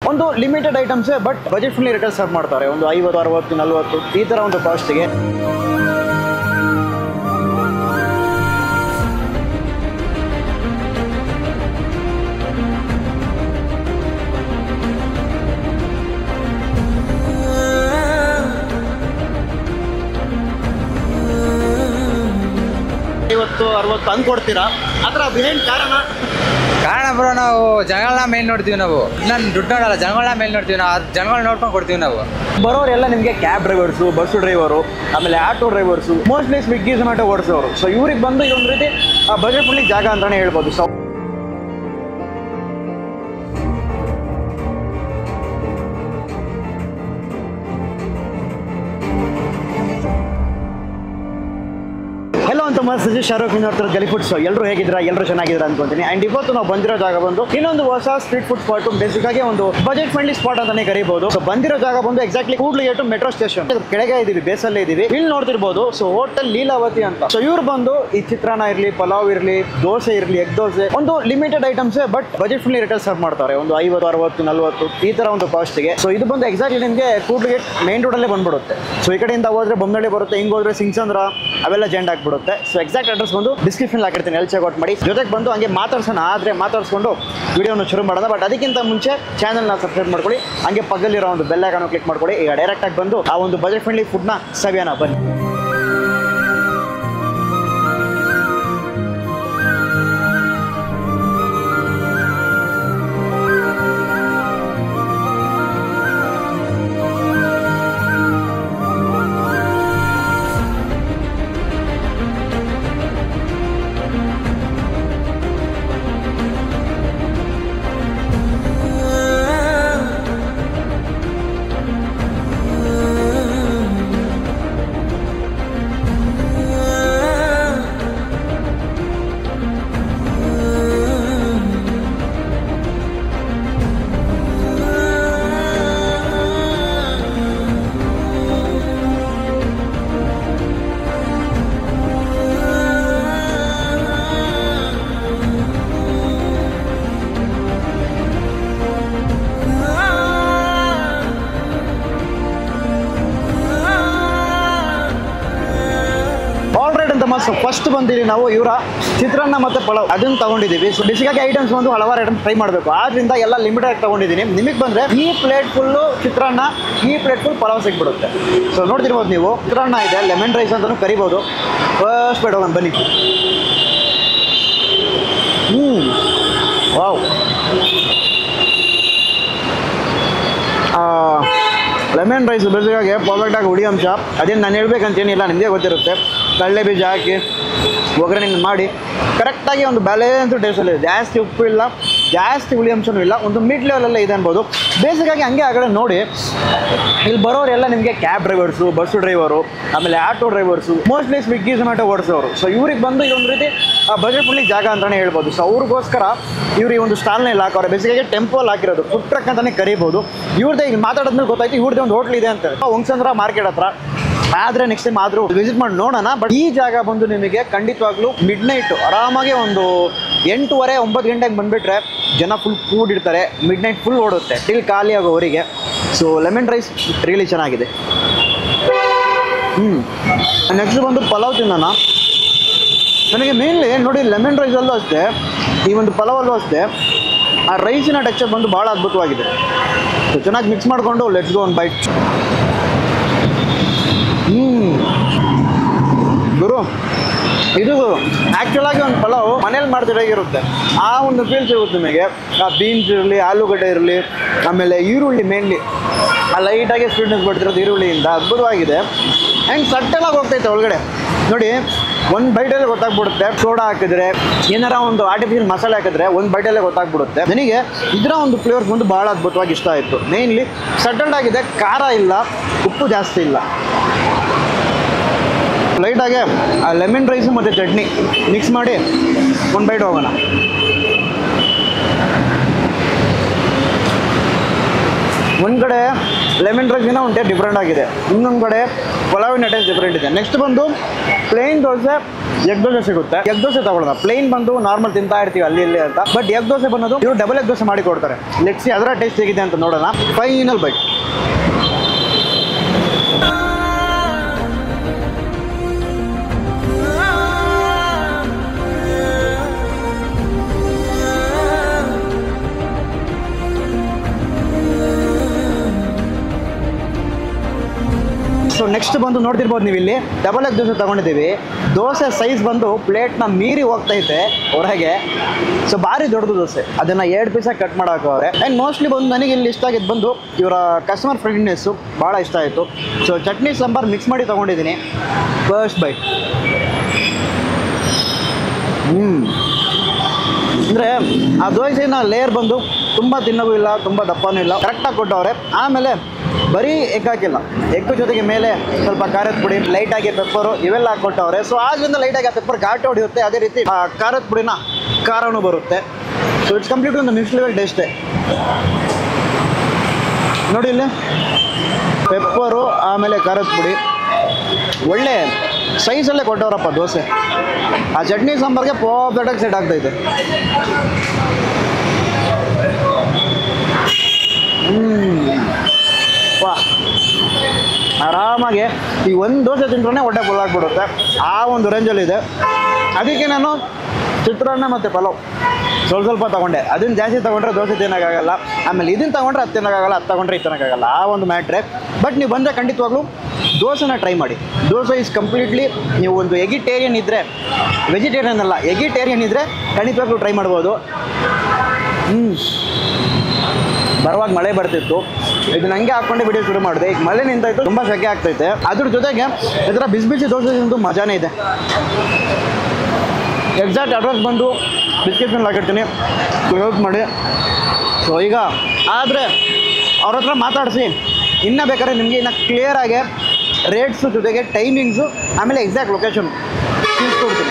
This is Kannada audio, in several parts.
ಒಂದು limited items but budget friendly ರೇಟಲ್ಲಿ ಸರ್ವ್ ಮಾಡ್ತಾರೆ ಒಂದು ಐವತ್ತು ಅರವತ್ತು ನಲ್ವತ್ತು ಈ ಥರ ಒಂದು ಕಾಸ್ಟ್ಗೆ ಐವತ್ತು ಅರವತ್ತು ಹಂಗೆ ಕೊಡ್ತೀರಾ ಅದರ ಬಿಹೈಂಡ್ ಕಾರಣ ಕಾರಣ ಬ್ರೋ ನಾವು ಜನಗಳನ್ನ ಮೇಲ್ ನೋಡ್ತೀವಿ ನಾವು ನಾನು ದುಡ್ಡು ನೋಡಲ್ಲ ಜನಗಳನ್ನ ಮೇಲ್ ನೋಡ್ತೀವಿ ನಾವು ಜನಗಳನ್ನ ನೋಡ್ಕೊಂಡು ಕೊಡ್ತೀವಿ ನಾವು ಬರೋರೆಲ್ಲ ನಿಮಗೆ ಕ್ಯಾಬ್ ಡ್ರೈವರ್ಸು ಬಸ್ಸು ಡ್ರೈವರು ಆಮೇಲೆ auto drivers mostly Swiggy Zomato ಓಡಿಸೋರು ಸೊ ಇವ್ರಿಗೆ ಬಂದು ಇದೊಂದು ರೀತಿ ಬಜೆಟ್ ಫ್ರೆಂಡ್ಲಿ ಜಾಗ ಅಂತಾನೆ ಹೇಳ್ಬೋದು ಸೊ ಹೆಲೋ ಅಂತ ಸಜಿ ಶಾರುಖ್ ಖಾನ್ ಅವ್ರ ಗಲಿ ಫುಡ್ಸ್ ಎಲ್ಲರೂ ಹೇಗಿದ್ದೀರಾ ಎಲ್ಲರೂ ಚೆನ್ನಾಗಿದ್ದೀರಾ ಅನ್ಕೊಂತೀನಿ ಅಂಡ್ ಇವತ್ತು ನಾವು ಬಂದಿರೋ ಜಾಗ ಬಂದು ಇನ್ನೊಂದು ಹೊಸ ಸ್ಟ್ರೀಟ್ ಫುಡ್ ಸ್ಪಾಟ್ ಬೇಸಿಕ್ ಆಗಿ ಒಂದು ಬಜೆಟ್ ಫ್ರೆಂಡ್ಲಿ ಸ್ಪಾಟ್ ಅಂತಾನೆ ಕರೀಬಹುದು ಸೊ ಬಂದಿರೋ ಜಾಗ ಬಂದು ಎಕ್ಸಾಕ್ಟ್ಲಿ ಕೂಡ್ಲಿಗೆ ಟು ಮೆಟ್ರೋ ಸ್ಟೇಷನ್ ಕೆಳಗೆ ಇದೀವಿ ಬೇಸಲ್ಲೇ ಇದೀವಿ ಇಲ್ಲಿ ನೋಡ್ತಿರ್ಬೋದು ಸೊ ಹೋಟೆಲ್ ಲೀಲಾವತಿ ಅಂತ ಸೊ ಇವ್ರು ಬಂದು ಈ ಚಿತ್ರಾನ್ನ ಇರ್ಲಿ ಪಲಾವ್ ಇರ್ಲಿ ದೋಸೆ ಇರ್ಲಿ ಎಗ್ ದೋಸೆ ಒಂದು limited items but budget friendly ರೇಟಲ್ಲಿ ಸರ್ವ್ ಮಾಡ್ತಾರೆ ಒಂದು ಐವತ್ತು ಅರವತ್ತು ನಲ್ವತ್ತು ಈ ತರ ಒಂದು ಕಾಸ್ಟ್ಗೆ ಸೊ ಇದು ಬಂದು ಎಕ್ಸಾಕ್ಟ್ಲಿ ನಿಮಗೆ ಕೂಡ್ಲಿಗೆ ಮೇನ್ ರೋಡಲ್ಲೇ ಬಂದ್ಬಿಡುತ್ತೆ ಸೊ ಈ ಕಡೆಯಿಂದ ಹೋದ್ರೆ ಬೊಮ್ಮನಳ್ಳಿ ಬರುತ್ತೆ ಹಿಂಗ್ ಹೋದ್ರೆ ಸಿಂಗ್ಸಂದ್ರ ಅವೆಲ್ಲ ಜೆಂಡ್ ಆಗ್ಬಿಡುತ್ತೆ ಸೊ ಎಕ್ಸಾಕ್ಟ್ ಅಡ್ರೆಸ್ ಬಂದು ಡಿಸ್ಕ್ರಿಪ್ಷನ್ ಹಾಕಿರ್ತೀನಿ ಎಲ್ಲಿ ಚೆಕ್ಔಟ್ ಮಾಡಿ ಜೊತೆಗೆ ಬಂದು ಹಂಗೆ ಮಾತಾಡ್ಸೋಣ ಆದರೆ ಮಾತಾಡ್ಸ್ಕೊಂಡು ವಿಡಿಯೋನ ಶುರು ಮಾಡೋಣ ಬಟ್ ಅದಕ್ಕಿಂತ ಮುಂಚೆ ಚಾನಲ್ನ ಸಬ್ಸ್ಕ್ರೈಬ್ ಮಾಡ್ಕೊಳ್ಳಿ ಹಂಗೆ ಪಕ್ಕದಲ್ಲಿರೋ ಒಂದು ಬೆಲ್ ಐಕಾನ್ ಕ್ಲಿಕ್ ಮಾಡ್ಕೊಳ್ಳಿ ಈಗ ಡೈರೆಕ್ಟ್ ಆಗಿ ಬಂದು ಆ ಒಂದು ಬಜೆಟ್ ಫ್ರೆಂಡ್ಲಿ ಫುಡ್ನ ಸವಿಯೋಣ ಬನ್ನಿ ಆಲ್ರೈಟ್ ಅಂತ ಮಸ್ತ್ ಫಸ್ಟ್ ಬಂದಿರಿ ನಾವು ಇವರ ಚಿತ್ರಾನ್ನ ಮತ್ತೆ ಪಲಾವ್ ಅದನ್ನ ತಗೊಂಡಿದ್ದೀವಿ ಸೊ ಬೇಸಿಗಾಗಿ ಐಟಮ್ಸ್ ಬಂದು ಹಲವಾರು ಐಟಮ್ಸ್ ಟ್ರೈ ಮಾಡಬೇಕು ಆದ್ರಿಂದ ಎಲ್ಲ ಲಿಮಿಟೆಡ್ ಆಗಿ ತಗೊಂಡಿದ್ದೀನಿ ನಿಮಗೆ ಬಂದರೆ ಈ ಪ್ಲೇಟ್ ಫುಲ್ಲು ಚಿತ್ರಾನ್ನ ಈ ಪ್ಲೇಟ್ ಫುಲ್ ಪಲಾವ್ ಸಿಕ್ಬಿಡುತ್ತೆ ಸೊ ನೋಡ್ತಿರ್ಬೋದು ನೀವು ಚಿತ್ರಾನ್ನ ಇದೆ ಲೆಮನ್ ರೈಸ್ ಅಂತಲೂ ಕರಿಬೋದು ಫಸ್ಟ್ ಬೇಡ ಹೋಗೋಣ ಬನ್ನಿ ಹ್ಞೂ ವಾವ್ ಲೆಮನ್ ರೈಸ್ ಬೇಸಿಗಾಗಿ ಪರ್ಫೆಕ್ಟಾಗಿ ಹುಳಿ ಅಂಶ ಅದೇನು ನಾನು ಹೇಳ್ಬೇಕಂತೇನಿಲ್ಲ ನಿಮಗೆ ಗೊತ್ತಿರುತ್ತೆ ಕಡಲೆ ಬೀಜ ಹಾಕಿ ಒಗ್ಗರಣೆ ಮಾಡಿ ಕರೆಕ್ಟಾಗಿ ಒಂದು ಬ್ಯಾಲೆನ್ಸ್ ಟೇಸ್ಟಲ್ಲಿ ಇದೆ ಜಾಸ್ತಿ ಉಪ್ಪು ಇಲ್ಲ ಜಾಸ್ತಿ ಹುಳಿ ಅಂಶನೂ ಇಲ್ಲ ಒಂದು ಮಿಡ್ ಲೆವೆಲಲ್ಲೇ ಇದೆ ಅನ್ಬೋದು ಬೇಸಿಗಾಗಿ ಹಂಗೆ ಆ ಕಡೆ ನೋಡಿ ಇಲ್ಲಿ ಬರೋರೆಲ್ಲ ನಿಮಗೆ ಕ್ಯಾಬ್ ಡ್ರೈವರ್ಸು ಬಸ್ಸು ಡ್ರೈವರು ಆಮೇಲೆ auto drivers mostly Swiggy Zomato ಓಡಿಸೋರು ಸೊ ಇವ್ರಿಗೆ ಬಂದು ಇದೊಂದು ರೀತಿ ಬಜೆಟ್ ಫ್ರೆಂಡ್ಲಿ ಜಾಗ ಅಂತಲೇ ಹೇಳ್ಬೋದು ಸೊ ಅವ್ರಿಗೋಸ್ಕರ ಇವ್ರು ಈ ಒಂದು ಸ್ಟಾಲ್ನ ಇಲ್ಲಿ ಹಾಕೋರೆ ಬೇಸಿಗೆ ಟೆಂಪಲ್ ಹಾಕಿರೋದು ಫುಡ್ ಟ್ರಕ್ ಅಂತಲೇ ಕರಿಬೋದು ಇವ್ರದ್ದೇ ಇಲ್ಲಿ ಮಾತಾಡಿದ್ಮೇಲೆ ಗೊತ್ತಾಯ್ತು ಇವ್ರದ್ದೇ ಒಂದು ಹೋಟ್ಲ್ ಇದೆ ಅಂತ ಹೊಂಗ್ಸಂದ್ರ ಮಾರ್ಕೆಟ್ ಹತ್ರ ಆದರೆ ನೆಕ್ಸ್ಟ್ ಟೈಮ್ ಆದರೂ ವಿಸಿಟ್ ಮಾಡಿ ನೋಡೋಣ ಬಟ್ ಈ ಜಾಗ ಬಂದು ನಿಮಗೆ ಖಂಡಿತವಾಗ್ಲೂ ಮಿಡ್ ನೈಟ್ ಆರಾಮಾಗಿ ಒಂದು ಎಂಟೂವರೆ ಒಂಬತ್ತು ಗಂಟೆಗೆ ಬಂದುಬಿಟ್ರೆ ಜನ ಫುಲ್ ಕೂಡಿರ್ತಾರೆ ಮಿಡ್ ನೈಟ್ ಫುಲ್ ಓಡುತ್ತೆ ಟಿಲ್ ಖಾಲಿ ಆಗೋವರಿಗೆ ಸೊ ಲೆಮನ್ ರೈಸ್ ರಿಯಲಿ ಚೆನ್ನಾಗಿದೆ ಹ್ಞೂ ನೆಕ್ಸ್ಟ್ ಬಂದು ಪಲಾವ್ ತಿನ್ನೋಣ ನನಗೆ ಮೇನ್ಲಿ ನೋಡಿ ಲೆಮನ್ ರೈಸಲ್ಲೂ ಅಷ್ಟೇ ಈ ಒಂದು ಪಲಾವಲ್ಲೂ ಅಷ್ಟೇ ಆ ರೈಸಿನ ಟೆಕ್ಚರ್ ಬಂದು ಭಾಳ ಅದ್ಭುತವಾಗಿದೆ ಸೊ ಚೆನ್ನಾಗಿ ಮಿಕ್ಸ್ ಮಾಡಿಕೊಂಡು ಲೆಟ್ಸ್ ಗೋ ಒಂದು ಬೈಟ್ ಹ್ಞೂ ಗುರು ಇದು ಆ್ಯಕ್ಚುಲ್ ಆಗಿ ಒಂದು ಪಲಾವ್ ಮನೇಲಿ ಮಾಡ್ತಿರೋಗಿರುತ್ತೆ ಆ ಒಂದು ಫೀಲ್ ಸಿಗುತ್ತೆ ನಿಮಗೆ ಆ ಬೀನ್ಸ್ ಇರಲಿ ಆಲೂಗಡ್ಡೆ ಇರಲಿ ಆಮೇಲೆ ಈರುಳ್ಳಿ ಮೇನ್ಲಿ ಆ ಲೈಟಾಗಿ ಸ್ವೀಟ್ನೆಸ್ ಬರ್ತಿರೋದು ಈರುಳ್ಳಿಯಿಂದ ಅದ್ಭುತವಾಗಿದೆ ಆ್ಯಂಡ್ ಸಟ್ಟಲಾಗಿ ಹೋಗ್ತೈತೆ ಒಳಗಡೆ ನೋಡಿ ಒಂದು ಬೈಟಲ್ಲೇ ಗೊತ್ತಾಗ್ಬಿಡುತ್ತೆ ಸೋಡಾ ಹಾಕಿದ್ರೆ ಏನಾರ ಒಂದು ಆರ್ಟಿಫಿಷಿಯಲ್ ಮಸಾಲೆ ಹಾಕಿದ್ರೆ ಒಂದು ಬೈಟಲ್ಲೇ ಗೊತ್ತಾಗ್ಬಿಡುತ್ತೆ ನನಗೆ ಇದರ ಒಂದು ಫ್ಲೇವರ್ಸ್ ಬಂದು ಭಾಳ ಅದ್ಭುತವಾಗಿ ಇಷ್ಟ ಆಯಿತು ಮೇನ್ಲಿ ಸಟಲ್ಡ್ ಆಗಿದೆ ಖಾರ ಇಲ್ಲ ಉಪ್ಪು ಜಾಸ್ತಿ ಇಲ್ಲ ಲೈಟಾಗೆ ಆ ಲೆಮನ್ ರೈಸು ಮತ್ತು ಚಟ್ನಿ ಮಿಕ್ಸ್ ಮಾಡಿ ಒಂದು ಬೈಟ್ ಹೋಗೋಣ ಒಂದು ಕಡೆ ಲೆಮನ್ ರೈಸ್ಗಿನ ಒಂದು ಟೇಸ್ಟ್ ಡಿಫ್ರೆಂಟ್ ಆಗಿದೆ ಇನ್ನೊಂದು ಕಡೆ ಪಲಾವಿನ ಟೇಸ್ಟ್ ಡಿಫ್ರೆಂಟ್ ಇದೆ ನೆಕ್ಸ್ಟ್ ಬಂದು ಪ್ಲೇನ್ ದೋಸೆ ಎಗ್ ದೋಸೆ ಸಿಗುತ್ತೆ ಎಗ್ ದೋಸೆ ತಗೊಳ್ಳೋಣ ಪ್ಲೇನ್ ಬಂದು ನಾರ್ಮಲ್ ತಿಂತಾ ಇರ್ತೀವಿ ಅಲ್ಲಿ ಇಲ್ಲಿ ಅಂತ ಬಟ್ ಎಗ್ ದೋಸೆ ಬಂದು ಇವರು ಡಬಲ್ ಎಗ್ ದೋಸೆ ಮಾಡಿ ಕೊಡ್ತಾರೆ ಲೆಟ್ಸಿ ಅದರ ಟೇಸ್ಟ್ ಹೇಗಿದೆ ಅಂತ ನೋಡೋಣ ಫೈನಲ್ ಬೈಟ್ ಸೊ ನೆಕ್ಸ್ಟ್ ಬಂದು ನೋಡ್ತಿರ್ಬೋದು ನೀವು ಇಲ್ಲಿ ಡಬಲ್ ಎಗ್ ದೋಸೆ ತಗೊಂಡಿದ್ದೀವಿ ದೋಸೆ ಸೈಜ್ ಬಂದು ಪ್ಲೇಟ್ನ ಮೀರಿ ಹೋಗ್ತೈತೆ ಹೊರಗೆ ಸೊ ಭಾರಿ ದೊಡ್ಡದು ದೋಸೆ ಅದನ್ನು ಎರಡು ಪೀಸಾಗಿ ಕಟ್ ಮಾಡಾಕವ್ರೆ ಆ್ಯಂಡ್ ಮೋಸ್ಟ್ಲಿ ಬಂದು ನನಗೆ ಇಲ್ಲಿ ಇಷ್ಟ ಆಗಿದ್ದು ಬಂದು ಇವರ ಕಸ್ಟಮರ್ ಫ್ರೆಂಡ್ನೆಸ್ಸು ಭಾಳ ಇಷ್ಟ ಆಯಿತು ಸೊ ಚಟ್ನಿ ಸಾಂಬಾರು ಮಿಕ್ಸ್ ಮಾಡಿ ತೊಗೊಂಡಿದ್ದೀನಿ ಫಸ್ಟ್ ಬೈಟ್ ಹ್ಞೂ ಅಂದರೆ ಆ ದೋಸೆನ ಲೇಯರ್ ಬಂದು ತುಂಬ ತಿನ್ನೋದು ಇಲ್ಲ ತುಂಬ ದಪ್ಪನೂ ಇಲ್ಲ ಕರೆಕ್ಟಾಗಿ ಕೊಟ್ಟವ್ರೆ ಆಮೇಲೆ ಬರೀ ಎಗ್ ಹಾಕಿಲ್ಲ ಎಗ್ ಜೊತೆಗೆ ಮೇಲೆ ಸ್ವಲ್ಪ ಖಾರದ ಪುಡಿ ಲೈಟಾಗಿ ಪೆಪ್ಪರು ಇವೆಲ್ಲ ಹಾಕ್ಕೊಟ್ಟವ್ರೆ ಸೊ ಆದ್ರಿಂದ ಲೈಟಾಗಿ ಆ ಪೆಪ್ಪರ್ ಘಾಟು ಹೊಡೆಯುತ್ತೆ ಅದೇ ರೀತಿ ಆ ಖಾರದ ಪುಡಿನ ಖಾರನೂ ಬರುತ್ತೆ ಸೊ ಇಟ್ಸ್ ಕಂಪ್ಲೀಟ್ ಒಂದು ನೆಕ್ಸ್ಟ್ ಲೆವೆಲ್ ಟೇಸ್ಟೇ ನೋಡಿ ಇಲ್ಲಿ ಪೆಪ್ಪರು ಆಮೇಲೆ ಖಾರದ ಪುಡಿ ಒಳ್ಳೆ ಸೈಜಲ್ಲೇ ಕೊಟ್ಟವ್ರಪ್ಪ ದೋಸೆ ಆ ಚಟ್ನಿ ಸಾಂಬಾರ್ಗೆ ಪರ್ಫೆಕ್ಟಾಗಿ ಸೆಟ್ ಆಗ್ತೈತೆ ಹ್ಮ್. ವಾ ಆರಾಮಾಗಿ ಈ ಒಂದು ದೋಸೆ ತಿಂದ್ರೇ ಹೊಟ್ಟೆ ಫುಲ್ ಆಗಿಬಿಡುತ್ತೆ ಆ ಒಂದು ರೇಂಜಲ್ಲಿದೆ ಅದಕ್ಕೆ ನಾನು ಚಿತ್ರಾನ್ನ ಮತ್ತು ಪಲಾವ್ ಸ್ವಲ್ಪ ಸ್ವಲ್ಪ ತೊಗೊಂಡೆ ಅದನ್ನು ಜಾಸ್ತಿ ತೊಗೊಂಡ್ರೆ ದೋಸೆ ತಿನ್ನೋಕ್ಕಾಗಲ್ಲ ಆಮೇಲೆ ಇದನ್ನು ತೊಗೊಂಡ್ರೆ ಅದು ತಿನ್ನೋಕ್ಕಾಗಲ್ಲ ಅದು ತೊಗೊಂಡ್ರೆ ಇದು ತಿನ್ನೋಕ್ಕಾಗಲ್ಲ ಆ ಒಂದು ಮ್ಯಾಟ್ರೆ ಬಟ್ ನೀವು ಬಂದರೆ ಖಂಡಿತವಾಗ್ಲೂ ದೋಸೆನ ಟ್ರೈ ಮಾಡಿ ದೋಸೆ ಇಸ್ ಕಂಪ್ಲೀಟ್ಲಿ ನೀವು ಒಂದು ಎಗಿಟೇರಿಯನ್ ಇದ್ದರೆ ವೆಜಿಟೇರಿಯನ್ ಅಲ್ಲ ಎಗಿಟೇರಿಯನ್ ಇದ್ದರೆ ಖಂಡಿತವಾಗ್ಲೂ ಟ್ರೈ ಮಾಡ್ಬೋದು ಹ್ಞೂ ಬರುವಾಗ ಮಳೆ ಬರ್ತಿತ್ತು ಇದನ್ನ ಹಂಗೆ ಹಾಕೊಂಡು ವಿಡಿಯೋ ಶುರು ಮಾಡಿದೆ ಈಗ ಮಳೆ ನಿಂತಾಯ್ತು ತುಂಬ ಸೆಕೆ ಆಗ್ತೈತೆ ಅದ್ರ ಜೊತೆಗೆ ಇದರ ಬಿಸಿ ಬಿಸಿ ದೋಸೆ ತಿಂದು ಮಜಾನೇ ಇದೆ ಎಕ್ಸಾಕ್ಟ್ ಅಡ್ರೆಸ್ ಬಂದು ಡಿಸ್ಕ್ರಿಪ್ಷನ್ ಹಾಕಿರ್ತೀನಿ ಯೂಸ್ ಮಾಡಿ ಸೊ ಈಗ ಆದರೆ ಅವ್ರ ಹತ್ರ ಮಾತಾಡಿಸಿ ಇನ್ನೂ ಬೇಕಾದ್ರೆ ನಿಮಗೆ ಇನ್ನು ಕ್ಲಿಯರಾಗಿ ರೇಟ್ಸು ಜೊತೆಗೆ ಟೈಮಿಂಗ್ಸು ಆಮೇಲೆ ಎಕ್ಸಾಕ್ಟ್ ಲೊಕೇಶನ್ ತಿಳಿಸ್ಕೊಡ್ತೀನಿ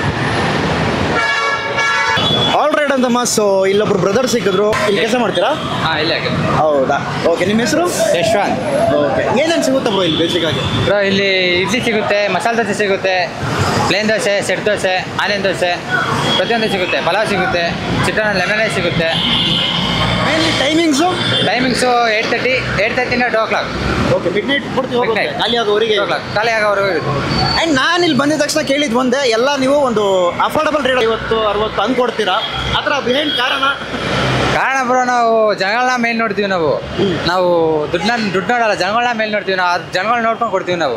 ಆಲ್ ರೈಟ್ ಅಂತಮ್ಮ ಸೊ ಇಲ್ಲೊಬ್ರು ಬ್ರದರ್ ಸಿಕ್ಕಿದ್ರು ಇಲ್ಲಿ ಕೆಲಸ ಮಾಡ್ತೀರಾ ಹಾಂ ಇಲ್ಲ ಹೌದಾ ಓಕೆ ನಿಮ್ಮ ಹೆಸರು ಯಶ್ವಂತ್ ಓಕೆ ಏನೇನು ಸಿಗುತ್ತೆ ಬ್ರೋ ಇಲ್ಲಿ ಬೇಸಿಕ್ಕಾಗಿ ಬ್ರೋ ಇಲ್ಲಿ ಇಡ್ಲಿ ಸಿಗುತ್ತೆ ಮಸಾಲೆ ದೋಸೆ ಸಿಗುತ್ತೆ plain dosa set dosa onion dosa ಪ್ರತಿಯೊಂದು ಸಿಗುತ್ತೆ ಪಲಾವ್ ಸಿಗುತ್ತೆ ಚಿತ್ರಾನ್ನ ಲೆಮನ್ ರೈಸ್ ಸಿಗುತ್ತೆ mainly timings timings eight thirty eight ತರ್ಟಿಯಿಂದ two o'clock okay midnight ಕೊಡ್ತೀವಿ ಹೋಗುತ್ತೆ Midnight. ಖಾಲಿ ಆಗೋವರೆಗೆ ಟೂ ಓ ಕ್ಲಾಕ್ ಖಾಲಿ ಆಗೋವರೆಗೂ ಇರುತ್ತೆ ಆ್ಯಂಡ್ ನಾನು ಇಲ್ಲಿ ಬಂದಿದ ತಕ್ಷಣ ಕೇಳಿದ್ದು ಒಂದೇ ಎಲ್ಲ ನೀವು ಒಂದು ಅಫೋರ್ಡಬಲ್ ರೇಟ್ ಐವತ್ತು ಅರವತ್ತು ಹಂಗೆ ಕೊಡ್ತೀರಾ ಆ ಥರ ಬಿಹೈಂಡ್ ಕಾರಣ ಕಾರಣ ಬ್ರೋ ನಾವು ಜನಗಳನ್ನ ಮೇಲ್ ನೋಡ್ತೀವಿ ನಾವು ನಾವು ದುಡ್ಡನ್ನ ದುಡ್ಡು ನೋಡಲ್ಲ ಜನಗಳನ್ನ ಮೇಲ್ ನೋಡ್ತೀವಿ ನಾವು ಅದು ಜನಗಳನ್ನ ನೋಡ್ಕೊಂಡು ಕೊಡ್ತೀವಿ ನಾವು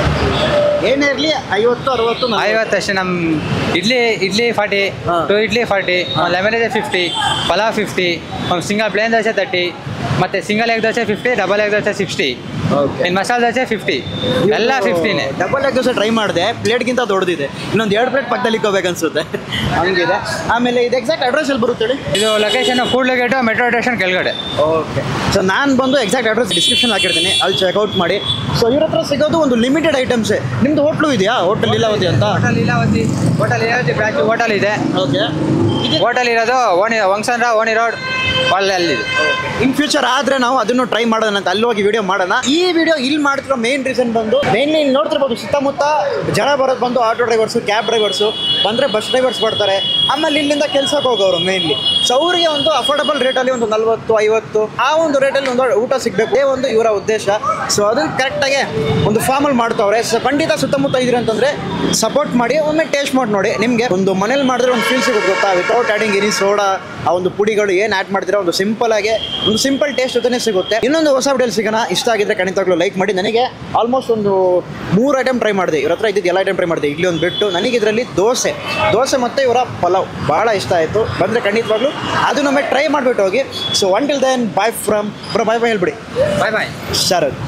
ಏನೇ ಇರಲಿ ಐವತ್ತು ಅರವತ್ತು ನಲ್ವತ್ತು. ಐವತ್ತು ಅಷ್ಟೇ ನಮ್ಮ ಇಡ್ಲಿ ಇಡ್ಲಿ ಫಾರ್ಟಿ ಹಾ. Two idli forty lemon dosa fifty pulao fifty ಒಂದು ಸಿಂಗಲ್ ಪ್ಲೇನ್ ದೋಸೆ ತರ್ಟಿ ಮತ್ತು single egg dosa fifty double egg dosa sixty Okay. ಇನ್ನು ಮಸಾಲೆ ದೋಸೆ ಫಿಫ್ಟಿ ಎಲ್ಲ ಫಿಫ್ಟಿನೇ ಡಬಲ್ ಎಗ್ ದೋಸೆ ಟ್ರೈ ಮಾಡಿದೆ ಪ್ಲೇಟ್ಗಿಂತ ದೊಡ್ಡದಿದೆ ಇನ್ನೊಂದು ಎರಡು ಪ್ಲೇಟ್ ಪಕ್ಕದಲ್ಲಿ ಇಕ್ಕೋಬೇಕನ್ಸುತ್ತೆ ಹಂಗಿದೆ ಆಮೇಲೆ ಇದು ಎಕ್ಸಾಕ್ಟ್ ಅಡ್ರೆಸ್ ಎಲ್ಲಿ ಬರುತ್ತೆ ಹೇಳಿ ಇದು location food locate metro station ಕೆಳಗಡೆ ಓಕೆ ಸೊ ನಾನು ಬಂದು ಎಕ್ಸಾಕ್ಟ್ ಅಡ್ರೆಸ್ ಡಿಸ್ಕ್ರಿಪ್ಷನ್ ಹಾಕಿರ್ತೀನಿ ಅಲ್ಲಿ ಚೆಕ್ಔಟ್ ಮಾಡಿ ಸೊ ಇವ್ರ ಹತ್ರ ಸಿಗೋದು ಒಂದು ಲಿಮಿಟೆಡ್ ಐಟಮ್ಸೇ ನಿಮ್ದು ಹೋಟ್ಲು ಇದೆಯಾ ಹೋಟೆಲ್ ಲೀಲಾವತಿ ಅಂತ hotel Leelavathi hotel Leelavathi branch hotel ಇದೆ ಓಕೆ ಹೋಟೆಲ್ ಇರೋದು ಓಣಿ ವಂಗ್ಸಂದ್ರ ಓಣಿ ರೋಡ್ ಅಲ್ಲಿದೆ ಇನ್ ಫ್ಯೂಚರ್ ಆದ್ರೆ ನಾವು ಅದನ್ನು ಟ್ರೈ ಮಾಡೋಣ ಅಂತ ಅಲ್ಲಿ ಹೋಗಿ ವಿಡಿಯೋ ಮಾಡೋಣ ಈ ವಿಡಿಯೋ ಇಲ್ಲಿ ಮಾಡ್ತಿರೋ ಮೇನ್ ರೀಸನ್ ಬಂದು ಮೇನ್ಲಿ ಇಲ್ಲಿ ನೋಡ್ತಿರ್ಬೋದು ಸುತ್ತಮುತ್ತ ಜನ ಬರೋದು ಬಂದು ಆಟೋ ಡ್ರೈವರ್ಸು ಕ್ಯಾಬ್ ಡ್ರೈವರ್ಸು ಬಂದರೆ ಬಸ್ ಡ್ರೈವರ್ಸ್ ಬರ್ತಾರೆ ಆಮೇಲೆ ಇಲ್ಲಿಂದ ಕೆಲ್ಸಕ್ಕೆ ಹೋಗೋರು ಮೇನ್ಲಿ ಸೊ ಅವರಿಗೆ ಒಂದು ಅಫೋರ್ಡಬಲ್ ರೇಟಲ್ಲಿ ಒಂದು ನಲ್ವತ್ತು ಐವತ್ತು ಆ ಒಂದು ರೇಟಲ್ಲಿ ಒಂದು ಊಟ ಸಿಗಬೇಕು ಇದೇ ಒಂದು ಇವರ ಉದ್ದೇಶ ಸೊ ಅದನ್ನು ಕರೆಕ್ಟಾಗಿ ಒಂದು ಫಾರ್ಮಲ್ಲಿ ಮಾಡ್ತಾವ್ರೆ ಸೊ ಖಂಡಿತ ಸುತ್ತಮುತ್ತ ಇದ್ರಿ ಅಂತಂದರೆ ಸಪೋರ್ಟ್ ಮಾಡಿ ಒಮ್ಮೆ ಟೇಸ್ಟ್ ಮಾಡಿ ನೋಡಿ ನಿಮಗೆ ಒಂದು ಮನೇಲಿ ಮಾಡಿದ್ರೆ ಒಂದು ಫೀಲ್ ಸಿಗುತ್ತೆ ಗೊತ್ತಾ ವಿತೌಟ್ ಆ್ಯಡಿಂಗ್ ಎನಿ ಸೋಡಾ ಆ ಒಂದು ಪುಡಿಗಳು ಏನು ಆ್ಯಡ್ ಮಾಡ್ತೀರಾ ಒಂದು ಸಿಂಪಲ್ ಆಗಿ ಒಂದು ಸಿಂಪಲ್ ಟೇಸ್ಟ್ ಜೊತೆನೇ ಸಿಗುತ್ತೆ ಇನ್ನೊಂದು ಹೊಸ ವಿಡಿಯೋಲಿ ಸಿಗೋಣ ಇಷ್ಟ ಆಗಿದ್ರೆ ಖಂಡಿತವಾಗ್ಲೂ ಲೈಕ್ ಮಾಡಿ ನನಗೆ ಆಲ್ಮೋಸ್ಟ್ ಒಂದು ಮೂರು ಐಟಮ್ ಟ್ರೈ ಮಾಡಿದೆ ಇವ್ರ ಹತ್ರ ಇದ್ದಿದ್ದು ಎಲ್ಲ ಐಟಮ್ ಟ್ರೈ ಮಾಡಿದೆ ಇಡ್ಲಿ ಒಂದು ಬಿಟ್ಟು ನನಗೆ ಇದರಲ್ಲಿ ದೋಸೆ ದೋಸೆ ಮತ್ತು ಇವರ ಪಲಾವ್ ಭಾಳ ಇಷ್ಟ ಆಯಿತು ಬಂದರೆ ಖಂಡಿತವಾಗ್ಲೂ ಅದು ನಮಗೆ ಟ್ರೈ ಮಾಡಿಬಿಟ್ಟು ಹೋಗಿ so one till then bye from bro bye bye ಹೇಳ್ಬಿಡಿ ಬಾಯ್ ಬಾಯ್ ಶರತ್